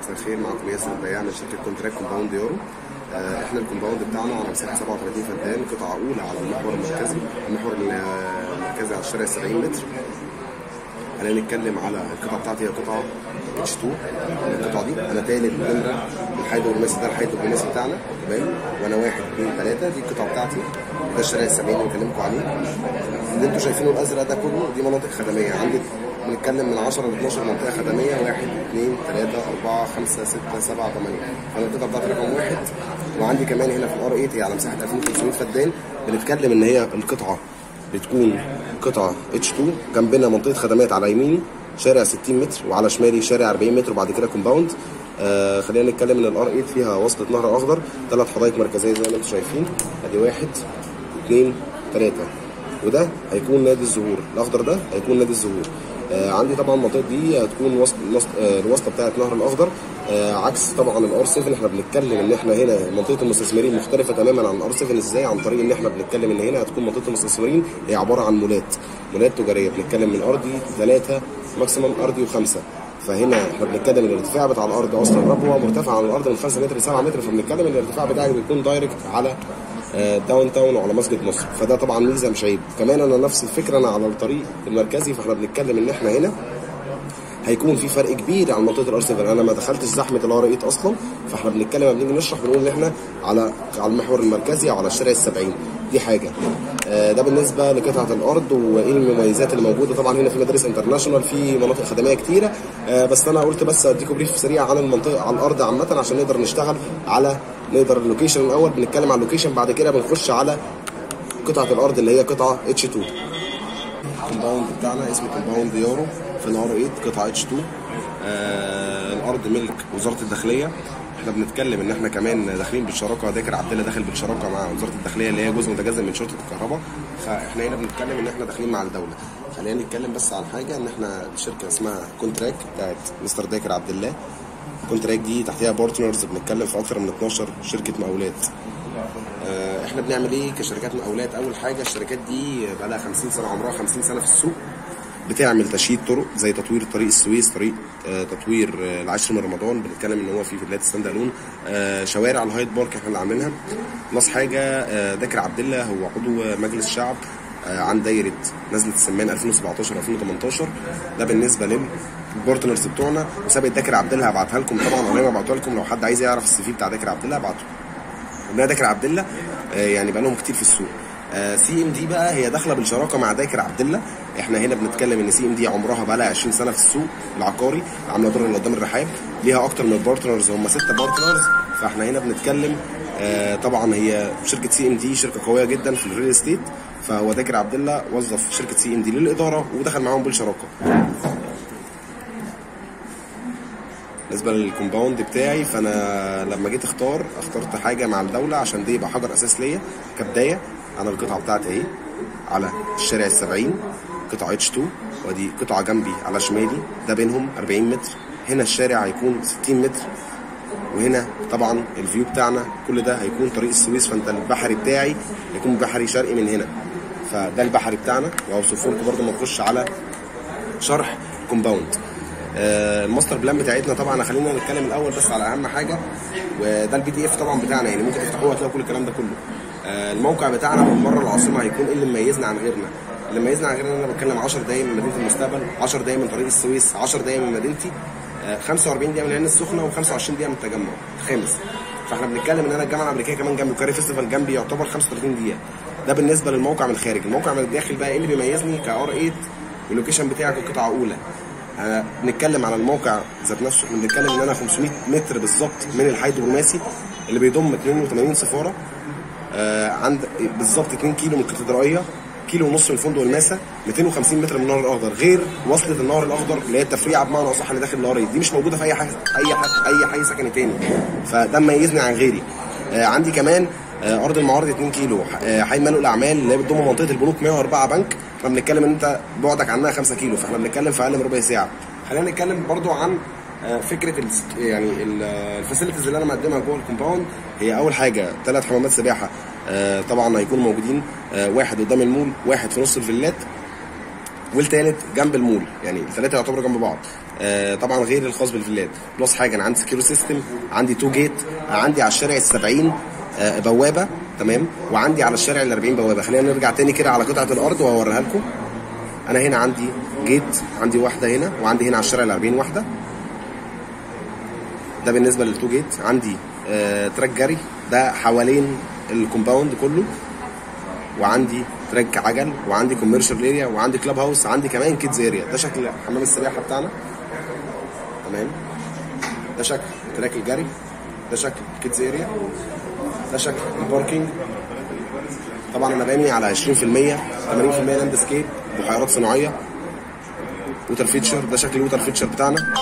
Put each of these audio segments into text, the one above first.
مساء الخير معكم ياسر البياع من شركه كونتراكت كومباوند يورو آه، احنا الكومباوند بتاعنا على مساحه 37 فدان قطعه اولى على المحور المركزي المحور المركزي على الشارع 70 متر خلينا نتكلم على القطعه بتاعتي هي قطعه اتش 2 القطعه دي انا تالت نمره الحيد والماسي ده الحيد والماسي بتاعنا تمام وانا واحد اثنين ثلاثه دي القطعه بتاعتي ده الشارع 70 اللي بكلمكم عليه اللي انتوا شايفينه الازرق ده كله دي مناطق خدميه عندي بنتكلم من 10 ل 12 منطقه خدميه 1 2 3 4 5 6 7 8 انا القطعه بتاعتي رقم واحد وعندي كمان هنا في الار 8 هي على مساحه 2500 فدان بنتكلم ان هي القطعه بتكون قطعه اتش 2 جنبنا منطقه خدمات على يميني شارع 60 متر وعلى شمالي شارع 40 متر وبعد كده كومباوند آه خلينا نتكلم ان الار 8 فيها وصلة نهر اخضر ثلاث حدائق مركزيه زي ما انتم شايفين ادي واحد اثنين ثلاثه وده هيكون نادي الزهور الاخضر ده هيكون نادي الزهور آه عندي طبعا المنطقه دي هتكون وسط آه الوسطه بتاعه نهر الاخضر آه عكس طبعا الار 7 احنا بنتكلم ان احنا هنا منطقه المستثمرين مختلفه تماما عن الار 7 ازاي عن طريق ان احنا بنتكلم ان هنا هتكون منطقه المستثمرين هي عباره عن مولات مولات تجاريه بنتكلم من ارضي ثلاثه ماكسيمم ارضي وخمسه فهنا احنا بنتكلم ان الارتفاع بتاع الارض اصلا ربوه مرتفع عن الارض من 5 متر ل 7 متر فبنتكلم ان الارتفاع بتاعك بيكون دايركت على داون تاون وعلى مسجد مصر فده طبعا ميزه مش عيب كمان انا نفس الفكره انا على الطريق المركزي فاحنا بنتكلم ان احنا هنا هيكون في فرق كبير عن منطقه الار 7 انا ما دخلتش زحمه الار 8 اصلا فاحنا بنتكلم لما بنيجي نشرح بنقول ان احنا على على المحور المركزي او على الشارع ال 70 دي حاجه ده بالنسبه لقطعه الارض وايه المميزات اللي موجوده طبعا هنا في مدارس انترناشونال في مناطق خدميه كتيره بس انا قلت بس اديكم بريف سريع عن المنطقه على الارض عامه عشان نقدر نشتغل على نقدر اللوكيشن الاول بنتكلم على اللوكيشن بعد كده بنخش على قطعه الارض اللي هي قطعه اتش 2 الكومباوند بتاعنا اسمه كومباوند يورو في الار 8 قطعه اتش 2 آه الارض ملك وزاره الداخليه احنا بنتكلم ان احنا كمان داخلين بالشراكه ذاكر عبد الله داخل بالشراكه مع وزاره الداخليه اللي هي جزء متجزء من شرطه الكهرباء فاحنا هنا بنتكلم ان احنا داخلين مع الدوله خلينا نتكلم بس عن حاجه ان احنا شركه اسمها كونتراك بتاعت مستر داكر عبد الله كونتراك دي تحتها بارتنرز بنتكلم في اكثر من 12 شركه مقاولات اه احنا بنعمل ايه كشركات مقاولات اول حاجه الشركات دي بقى لها 50 سنه عمرها 50 سنه في السوق بتعمل تشييد طرق زي تطوير طريق السويس طريق آه تطوير آه العاشر من رمضان بنتكلم ان هو في فيلات ستاند الون آه شوارع الهايد بارك احنا اللي عاملينها بلس حاجه آه ذاكر عبد الله هو عضو مجلس شعب آه عن دايره نزله السمان 2017 2018 ده بالنسبه للبارتنرز بتوعنا وسابق ذاكر عبد الله هبعتها لكم طبعا انا هبعتها لكم لو حد عايز يعرف السي في بتاع ذاكر عبد الله ابعته ده ذاكر عبد الله آه يعني بقى لهم كتير في السوق سي ام دي بقى هي داخله بالشراكه مع داكر عبد الله احنا هنا بنتكلم ان سي ام دي عمرها بقى لها 20 سنه في السوق العقاري عامله دور اللي قدام الرحاب ليها اكتر من بارتنرز هم ستة بارتنرز فاحنا هنا بنتكلم آه طبعا هي شركه سي ام دي شركه قويه جدا في الريل استيت فهو داكر عبد الله وظف شركه سي ام دي للاداره ودخل معاهم بالشراكه بالنسبه للكومباوند بتاعي فانا لما جيت اختار اخترت حاجه مع الدوله عشان دي يبقى حجر اساس ليا كبدايه انا القطعه بتاعتي اهي على الشارع السبعين قطعه اتش 2 ودي قطعه جنبي على شمالي ده بينهم 40 متر هنا الشارع هيكون 60 متر وهنا طبعا الفيو بتاعنا كل ده هيكون طريق السويس فانت البحري بتاعي هيكون بحري شرقي من هنا فده البحري بتاعنا وهوصفه لكم برده ما نخش على شرح كومباوند آه الماستر بلان بتاعتنا طبعا خلينا نتكلم الاول بس على اهم حاجه وده البي دي اف طبعا بتاعنا يعني ممكن تفتحوه هتلاقوا كل الكلام ده كله آه الموقع بتاعنا من بره العاصمه هيكون ايه اللي مميزنا عن غيرنا اللي مميزنا عن غيرنا ان انا بتكلم 10 دقايق من مدينه المستقبل 10 دقايق من طريق السويس 10 دقايق من مدينتي آه 45 دقيقه من العين السخنه و25 دقيقه من التجمع الخامس فاحنا بنتكلم ان انا الجامعه الامريكيه كمان جنبي وكاري فيستيفال جنبي يعتبر 35 دقيقه ده بالنسبه للموقع من الخارج الموقع من الداخل بقى ايه اللي بيميزني كار 8 واللوكيشن بتاعك قطعه اولى بنتكلم على الموقع ذات نفسه احنا بنتكلم ان انا 500 متر بالظبط من الحي الدبلوماسي اللي بيضم 82 سفاره آه عند بالظبط 2 كيلو من الكاتدرائيه كيلو ونص من فندق الماسا 250 متر من النهر الاخضر غير وصله النهر الاخضر اللي هي التفريعه بمعنى اصح اللي داخل الارض دي مش موجوده في اي حاجه اي حد اي حي سكني تاني فده مميزني عن غيري آه عندي كمان آه ارض المعارض 2 كيلو حي مالو الاعمال اللي هي بتضم منطقه البنوك 104 بنك احنا بنتكلم ان انت بعدك عنها 5 كيلو فاحنا بنتكلم في اقل من ربع ساعه خلينا نتكلم برضو عن فكره يعني الفاسيلتيز اللي انا مقدمها جوه الكومباوند هي اول حاجه ثلاث حمامات سباحه طبعا هيكونوا موجودين واحد قدام المول واحد في نص الفيلات والتالت جنب المول يعني الثلاثه يعتبروا جنب بعض آه طبعا غير الخاص بالفيلات بلس حاجه انا عندي سكيورو سيستم عندي تو جيت عندي على الشارع ال 70 آه بوابه تمام وعندي على الشارع ال 40 بوابه خلينا نرجع تاني كده على قطعه الارض وهوريها لكم انا هنا عندي جيت عندي واحده هنا وعندي هنا على الشارع ال 40 واحده ده بالنسبه للتو جيت عندي آه تراك جري ده حوالين الكومباوند كله وعندي تراك عجل وعندي كوميرشال اريا وعندي كلاب هاوس عندي كمان كيدز اريا ده شكل حمام السباحه بتاعنا تمام ده شكل تراك الجري ده شكل كيدز اريا ده شكل الباركينج طبعا انا باني على 20% 80% لاند سكيب بحيرات صناعيه ووتر فيتشر ده شكل الووتر فيتشر بتاعنا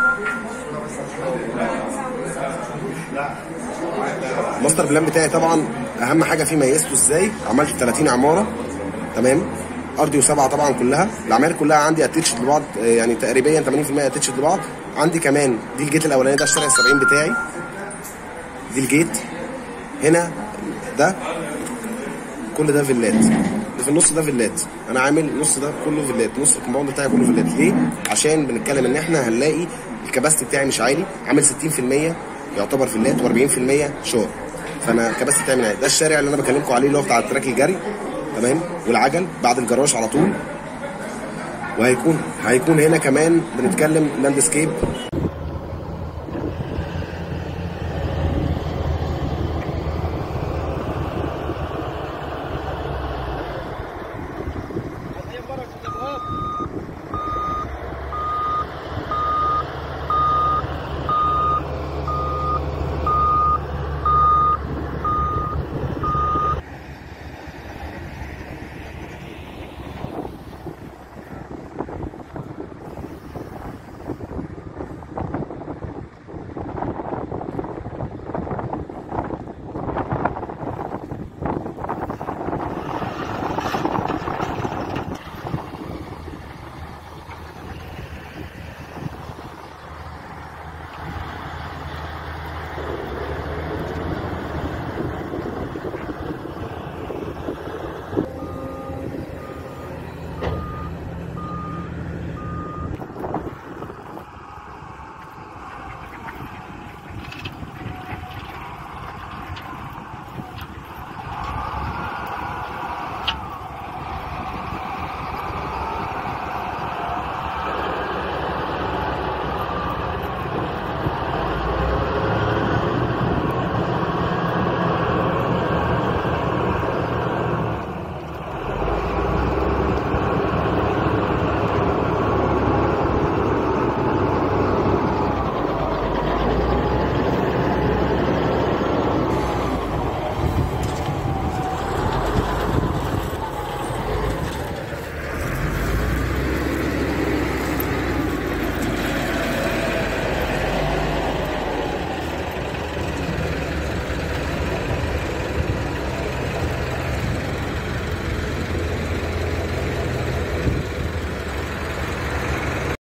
الماستر بلان بتاعي طبعا اهم حاجه فيه ميزته ازاي عملت 30 عماره تمام ارضي وسبعه طبعا كلها الاعمال كلها عندي اتيتشد لبعض آه، يعني تقريبا 80% اتيتشد لبعض عندي كمان دي الجيت الاولاني ده الشارع ال 70 بتاعي دي الجيت هنا ده كل ده فيلات اللي في النص ده فيلات انا عامل النص ده كله فيلات نص الكومباوند بتاعي كله فيلات ليه عشان بنتكلم ان احنا هنلاقي الكباستي بتاعي مش عالي عامل 60% يعتبر فيلات و40% شقق فانا الكباستي بتاعي من عالي ده الشارع اللي انا بكلمكم عليه اللي هو بتاع التراك الجري تمام والعجل بعد الجراج على طول وهيكون هيكون هنا كمان بنتكلم لاندسكيب